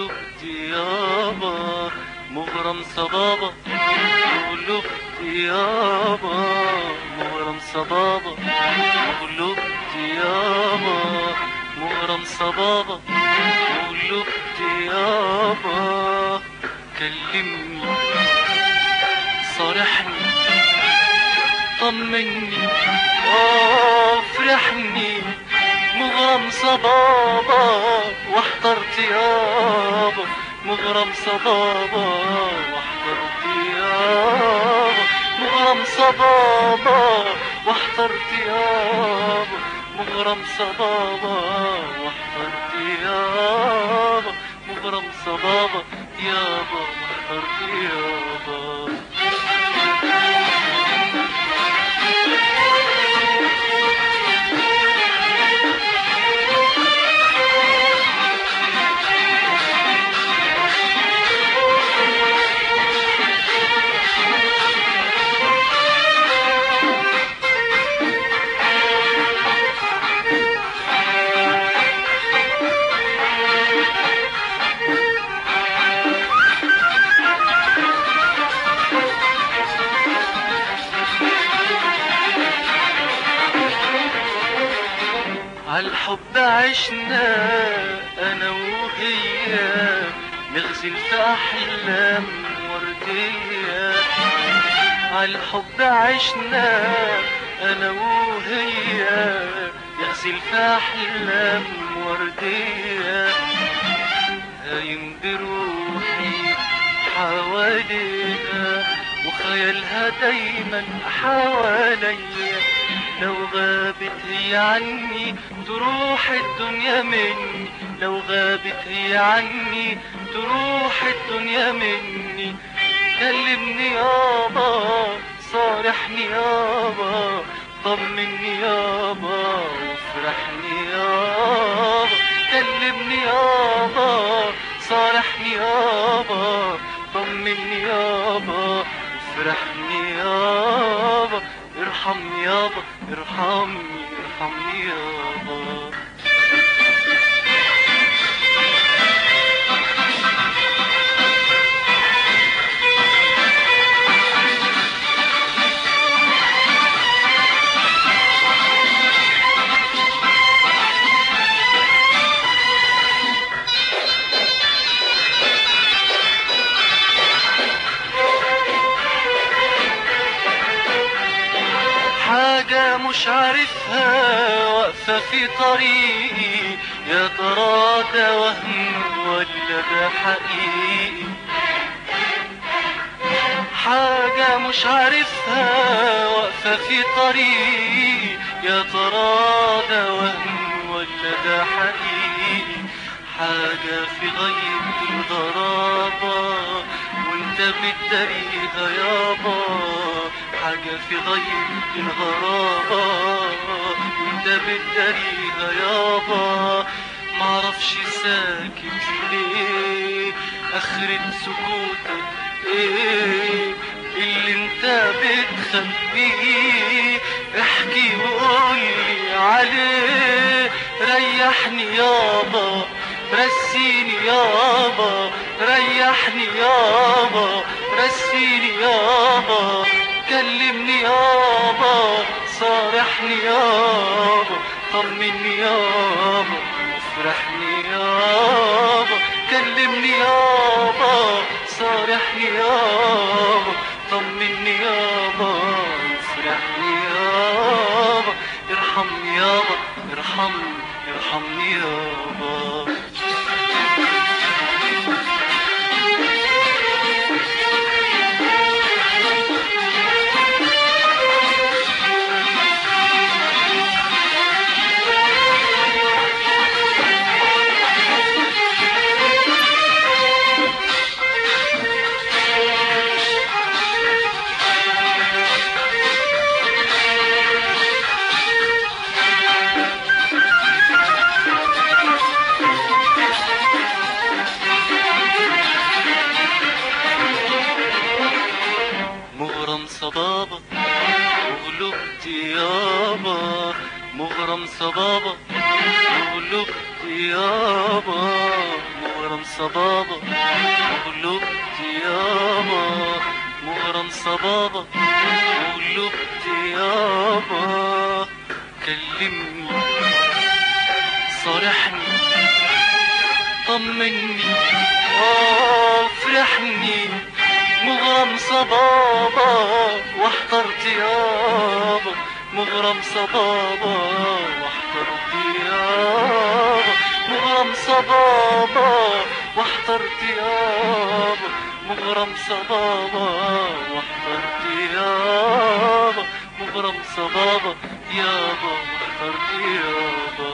غلبت يابا مغرم صبابة غلبت يابا مغرم صبابة غلبت يابا مغرم صبابة غلبت يابا كلمني صارحني طمني اه فرحني مغرم صبابة واحترت يابا مغرم صبابة واحترت يابا مغرم صبابة واحترت يابا مغرم صبابة واحترت يابا مغرم صبابة يابا واحترت يابا عالحب عشنا انا وهي نغزل في احلام وردية عالحب عشنا انا وهي نغزل في احلام وردية هايم بروحي حواليها وخيالها دايما حواليا لو غابت هي عني تروح الدنيا مني لو غابت هي عني تروح الدنيا مني كلمني يابا صارحني يابا طمني يابا وافرحني يابا كلمني يابا صارحني يابا طمني يابا افرحني يابا ارحمني يابا ارحمني ارحمني يابا حاجة مش عارفها واقفة في طريقي يا ترى ده وهم ولا ده حقيقي حاجة مش عارفها واقفة في طريقي يا ترى ده وهم ولا ده حقيقي حاجة في غيب الغرابة وانت بتداريها يابا حاجة في غيب الغرابة وانت بتداريها يابا معرفش ساكت ليه اخرة سكوتك ايه اللي انت بتخبيه احكي وقولي عليه ريحني يابا رسيني يابا ريحني يابا رسيني يابا كلمني يابا صارحني يابا طمني يابا افرحني يابا كلمني يابا صارحني يابا طمني يابا افرحني يابا ارحمني يابا ارحمني ارحمني يابا مغرم صبابة وغلبت يابا مغرم صبابة وغلبت يابا مغرم صبابة وقلوبت يابا مغرم صبابة وقلوبت يابا كلمني صارحني طمني اه فرحني مغرم صبابة واحترت يابا مغرم صبابة واحترت يابا مغرم صبابة واحترت يابا مغرم صبابة واحترت يابا مغرم صبابة يابا واحترت يابا